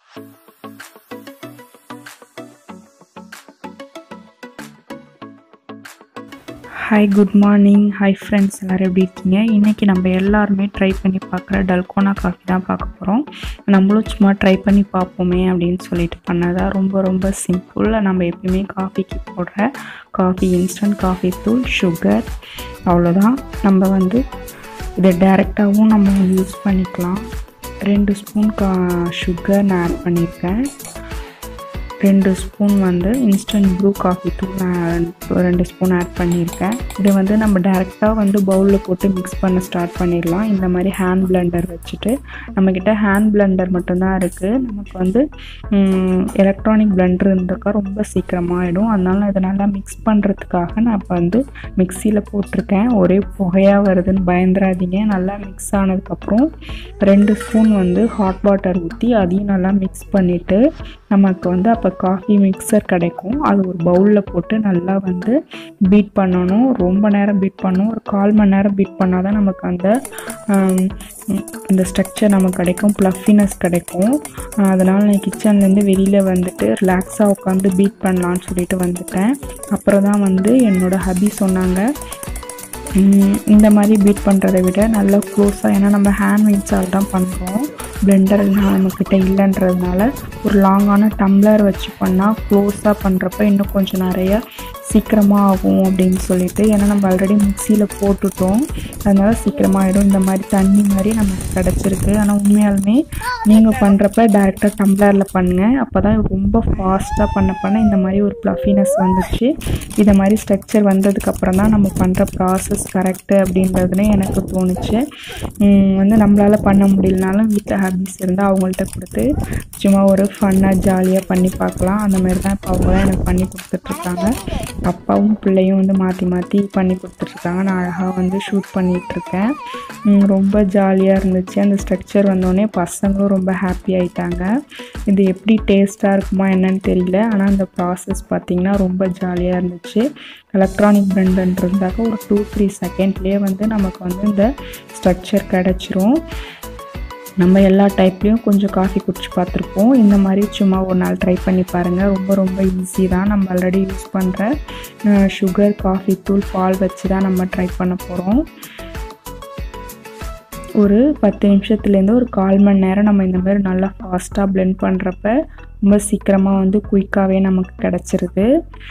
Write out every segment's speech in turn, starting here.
hi good morning hi friends எல்லோரும் எப்படி இருக்கீங்க இன்றைக்கி நம்ம எல்லாருமே ட்ரை பண்ணி பார்க்குற டல்கோனா காஃபி தான் பார்க்க போகிறோம் நம்மளும் சும்மா ட்ரை பண்ணி பார்ப்போமே அப்படின்னு சொல்லிட்டு பண்ணதா ரொம்ப ரொம்ப சிம்பிள் நம்ம எப்பயுமே காஃபிக்கு போடுற காஃபி இன்ஸ்டன்ட் காஃபி தூள் சுகர் அவ்வளோதான் நம்ம வந்து இதை டைரெக்டாகவும் நம்ம யூஸ் பண்ணிக்கலாம் ரெண்டு ஸ்பூன் கா சுகர் நான் ஆட் பண்ணியிருக்கேன் ரெண்டு ஸ்பூன் வந்து இன்ஸ்டன்ட் ப்ரூ காஃபி தூள் நான் ரெண்டு ஸ்பூன் ஆட் பண்ணியிருக்கேன் இதை வந்து நம்ம டேரெக்டாக வந்து பவுலில் போட்டு மிக்ஸ் பண்ண ஸ்டார்ட் பண்ணிடலாம் இந்த மாதிரி ஹேண்ட் பிளெண்டர் வச்சுட்டு நம்மக்கிட்ட ஹேண்ட் பிளெண்டர் மட்டும்தான் இருக்குது நமக்கு வந்து எலக்ட்ரானிக் பிளெண்டர் இருந்தாக்கா ரொம்ப சீக்கிரமாகிடும் அதனால இதை நல்லா மிக்ஸ் பண்ணுறதுக்காக நான் இப்போ வந்து மிக்சியில் போட்டிருக்கேன் ஒரே புகையாக வருதுன்னு பயந்துராதீங்க நல்லா மிக்ஸ் ஆனதுக்கப்புறம் ரெண்டு ஸ்பூன் வந்து ஹாட் வாட்டர் ஊற்றி அதையும் நல்லா மிக்ஸ் பண்ணிவிட்டு நமக்கு வந்து அப்போ காஃபி மிக்சர் கிடைக்கும் அது ஒரு பவுலில் போட்டு நல்லா வந்து பீட் பண்ணணும் ரொம்ப நேரம் பீட் பண்ணணும் ஒரு கால் மணி நேரம் பீட் பண்ணால் தான் நமக்கு அந்த இந்த ஸ்ட்ரக்சர் நமக்கு கிடைக்கும் ப்ளஃபினஸ் கிடைக்கும் அதனால் நான் கிச்சன்லேருந்து வெளியில் வந்துட்டு ரிலாக்ஸாக உட்காந்து பீட் பண்ணலான்னு சொல்லிட்டு வந்துட்டேன் அப்புறம் தான் வந்து என்னோடய ஹபி சொன்னாங்க இந்த மாதிரி பீட் பண்ணுறதை விட நல்லா க்ளோஸாக ஏன்னா நம்ம ஹேண்ட் மிக்ஸால் தான் பண்ணுறோம் பிளெண்டர் நம்மக்கிட்ட இல்லைன்றதுனால ஒரு லாங்கான டம்ளர் வச்சு பண்ணால் க்ளோஸாக பண்ணுறப்ப இன்னும் கொஞ்சம் நிறைய சீக்கிரமாக ஆகும் அப்படின்னு சொல்லிட்டு ஏன்னா நம்ம ஆல்ரெடி மிக்சியில் போட்டுட்டோம் அதனால் சீக்கிரமாக ஆகிடும் இந்த மாதிரி தண்ணி மாதிரி நமக்கு கிடச்சிருக்கு ஆனால் உண்மையாலுமே நீங்கள் பண்ணுறப்ப டேரெக்டாக டம்ளரில் பண்ணுங்கள் அப்போ தான் ரொம்ப ஃபாஸ்ட்டாக பண்ண பண்ண இந்த மாதிரி ஒரு ப்ளஃபினஸ் வந்துச்சு இதை மாதிரி ஸ்ட்ரக்சர் வந்ததுக்கப்புறம் தான் நம்ம பண்ணுற ப்ராசஸ் கரெக்டு அப்படின்றதுனே எனக்கு தோணுச்சு வந்து நம்மளால் பண்ண முடியலனாலும் வீட்டில் ஹாபிஸ் இருந்தால் அவங்கள்ட்ட கொடுத்து சும்மா ஒரு ஃபன்னாக ஜாலியாக பண்ணி பார்க்கலாம் அந்த மாதிரி தான் இப்போ அவங்க தான் எனக்கு பண்ணி கொடுத்துட்ருக்காங்க அப்பாவும் பிள்ளையும் வந்து மாற்றி மாற்றி பண்ணி கொடுத்துட்ருக்காங்க நான் அழகாக வந்து ஷூட் பண்ணிகிட்ருக்கேன் ரொம்ப ஜாலியாக இருந்துச்சு அந்த ஸ்ட்ரக்சர் வந்தோடனே பசங்களும் ரொம்ப ஹாப்பி ஆகிட்டாங்க இது எப்படி டேஸ்ட்டாக இருக்குமா என்னன்னு தெரியல ஆனால் அந்த ப்ராசஸ் பார்த்திங்கன்னா ரொம்ப ஜாலியாக இருந்துச்சு எலக்ட்ரானிக் பிரெண்டுன்னு இருந்தாக்க ஒரு டூ த்ரீ செகண்ட்லேயே வந்து நமக்கு வந்து இந்த ஸ்ட்ரக்சர் கிடச்சிரும் நம்ம எல்லா டைப்லேயும் கொஞ்சம் காஃபி குடிச்சு பார்த்துருப்போம் இந்த மாதிரி சும்மா ஒரு நாள் ட்ரை பண்ணி பாருங்கள் ரொம்ப ரொம்ப ஈஸி தான் நம்ம ஆல்ரெடி யூஸ் பண்ணுற சுகர் காஃபி தூள் பால் வச்சு தான் நம்ம ட்ரை பண்ண போகிறோம் ஒரு பத்து நிமிஷத்துலேருந்து ஒரு கால் மணி நேரம் நம்ம இந்த மாதிரி நல்லா ஃபாஸ்ட்டாக பிளெண்ட் பண்ணுறப்ப ரொம்ப சீக்கிரமாக வந்து குயிக்காகவே நமக்கு கிடச்சிருது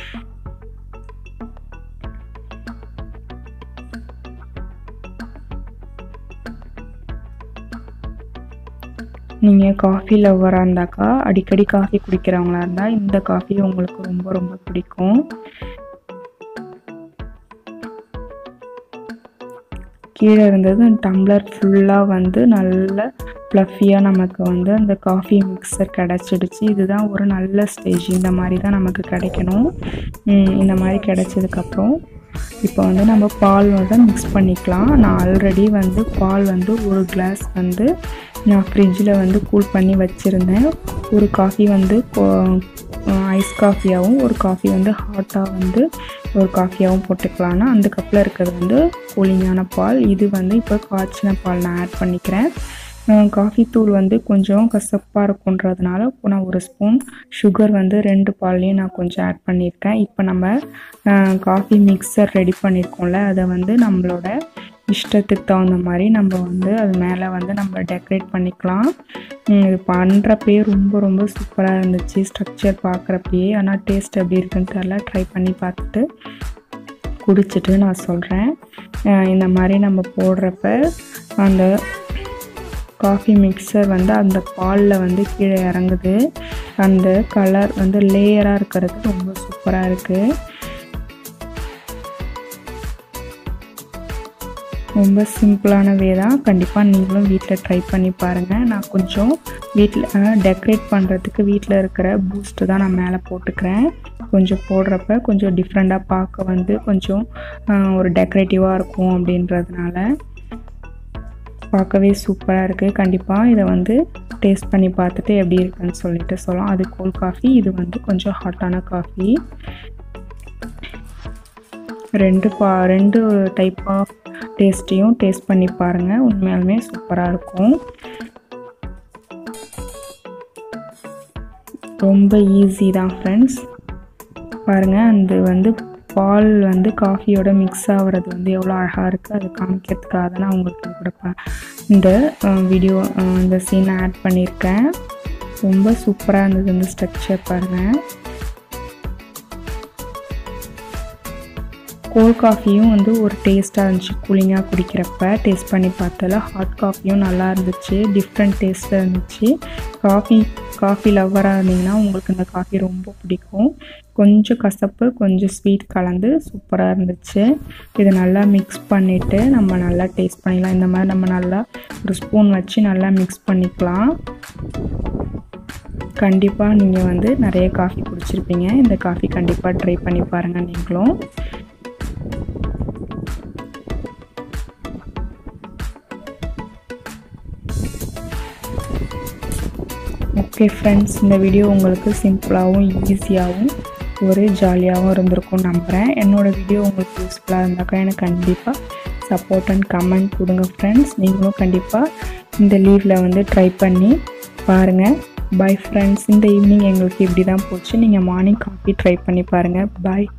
நீங்கள் காஃபி லவ்வராக இருந்தாக்கா அடிக்கடி காஃபி குடிக்கிறவங்களா இருந்தால் இந்த காஃபி உங்களுக்கு ரொம்ப ரொம்ப பிடிக்கும் கீழே இருந்தது டம்ளர் ஃபுல்லாக வந்து நல்ல ப்ளஃபியாக நமக்கு வந்து அந்த காஃபி மிக்சர் கிடச்சிடுச்சு இதுதான் ஒரு நல்ல ஸ்டேஜ் இந்த மாதிரி தான் நமக்கு கிடைக்கணும் இந்த மாதிரி கிடச்சதுக்கப்புறம் இப்போ வந்து நம்ம பால் வந்து மிக்ஸ் பண்ணிக்கலாம் நான் ஆல்ரெடி வந்து பால் வந்து ஒரு கிளாஸ் வந்து நான் ஃப்ரிட்ஜில் வந்து கூல் பண்ணி வச்சுருந்தேன் ஒரு காஃபி வந்து ஐஸ் காஃபியாகவும் ஒரு காஃபி வந்து ஹாட்டாக வந்து ஒரு காஃபியாகவும் போட்டுக்கலான்னா அந்த கப்பில் இருக்கிறது வந்து கூலிங்கான பால் இது வந்து இப்போ காய்ச்சின பால் நான் ஆட் பண்ணிக்கிறேன் காஃபி தூள் வந்து கொஞ்சம் கசப்பாக இருக்குன்றதுனால நான் ஒரு ஸ்பூன் சுகர் வந்து ரெண்டு பால்லையும் நான் கொஞ்சம் ஆட் பண்ணியிருக்கேன் இப்போ நம்ம காஃபி மிக்சர் ரெடி பண்ணியிருக்கோம்ல அதை வந்து நம்மளோட இஷ்டத்துக்கு தகுந்த மாதிரி நம்ம வந்து அது மேலே வந்து நம்ம டெக்கரேட் பண்ணிக்கலாம் இது பண்ணுறப்பயே ரொம்ப ரொம்ப சூப்பராக இருந்துச்சு ஸ்ட்ரக்சர் பார்க்குறப்பயே ஆனால் டேஸ்ட் எப்படி இருக்குன்னு தெரில ட்ரை பண்ணி பார்த்துட்டு குடிச்சிட்டு நான் சொல்கிறேன் இந்த மாதிரி நம்ம போடுறப்ப அந்த காஃபி மிக்சர் வந்து அந்த பாலில் வந்து கீழே இறங்குது அந்த கலர் வந்து லேயராக இருக்கிறது ரொம்ப சூப்பராக இருக்குது ரொம்ப சிம்பிளான வே தான் கண்டிப்பாக நீங்களும் வீட்டில் ட்ரை பண்ணி பாருங்கள் நான் கொஞ்சம் வீட்டில் டெக்கரேட் பண்ணுறதுக்கு வீட்டில் இருக்கிற பூஸ்ட்டு தான் நான் மேலே போட்டுக்கிறேன் கொஞ்சம் போடுறப்ப கொஞ்சம் டிஃப்ரெண்ட்டாக பார்க்க வந்து கொஞ்சம் ஒரு டெக்கரேட்டிவாக இருக்கும் அப்படின்றதுனால பார்க்கவே சூப்பராக இருக்குது கண்டிப்பாக இதை வந்து டேஸ்ட் பண்ணி பார்த்துட்டு எப்படி இருக்குன்னு சொல்லிட்டு சொல்லலாம் அது கோல்ட் காஃபி இது வந்து கொஞ்சம் ஹாட்டான காஃபி ரெண்டு பா ரெண்டு டைப் ஆஃப் டேஸ்ட்டையும் டேஸ்ட் பண்ணி பாருங்கள் உண்மையாலுமே சூப்பராக இருக்கும் ரொம்ப ஈஸி தான் ஃப்ரெண்ட்ஸ் பாருங்கள் அந்த வந்து பால் வந்து காஃபியோட மிக்ஸ் ஆகிறது வந்து எவ்வளோ அழகாக இருக்குது அது காமிக்கிறதுக்காக தான் நான் உங்களுக்கு இது கூட ப- இந்த வீடியோ இந்த சீனை ஆட் பண்ணியிருக்கேன் ரொம்ப சூப்பராக இருந்தது இந்த ஸ்ட்ரக்சர் பாருங்கள் கோல்ட் காஃபியும் வந்து ஒரு டேஸ்ட்டாக இருந்துச்சு கூலிங்காக குடிக்கிறப்ப டேஸ்ட் பண்ணி பார்த்ததில் ஹாட் காஃபியும் நல்லா இருந்துச்சு டிஃப்ரெண்ட் டேஸ்ட்டில் இருந்துச்சு காஃபி காஃபி லவ்வராக இருந்தீங்கன்னா உங்களுக்கு இந்த காஃபி ரொம்ப பிடிக்கும் கொஞ்சம் கசப்பு கொஞ்சம் ஸ்வீட் கலந்து சூப்பராக இருந்துச்சு இதை நல்லா மிக்ஸ் பண்ணிவிட்டு நம்ம நல்லா டேஸ்ட் பண்ணிடலாம் இந்த மாதிரி நம்ம நல்லா ஒரு ஸ்பூன் வச்சு நல்லா மிக்ஸ் பண்ணிக்கலாம் கண்டிப்பாக நீங்கள் வந்து நிறைய காஃபி குடிச்சிருப்பீங்க இந்த காஃபி கண்டிப்பாக ட்ரை பண்ணி பாருங்கள் நீங்களும் ஓகே ஃப்ரெண்ட்ஸ் இந்த வீடியோ உங்களுக்கு சிம்பிளாகவும் ஈஸியாகவும் ஒரு ஜாலியாகவும் இருந்திருக்கும் நம்புகிறேன் என்னோடய வீடியோ உங்களுக்கு யூஸ்ஃபுல்லாக இருந்தாக்கா எனக்கு கண்டிப்பாக சப்போர்ட் அண்ட் கமெண்ட் கொடுங்க ஃப்ரெண்ட்ஸ் நீங்களும் கண்டிப்பாக இந்த லீவில் வந்து ட்ரை பண்ணி பாருங்கள் பை ஃப்ரெண்ட்ஸ் இந்த ஈவினிங் எங்களுக்கு இப்படி தான் போச்சு நீங்கள் மார்னிங் காஃபி ட்ரை பண்ணி பாருங்கள் பாய்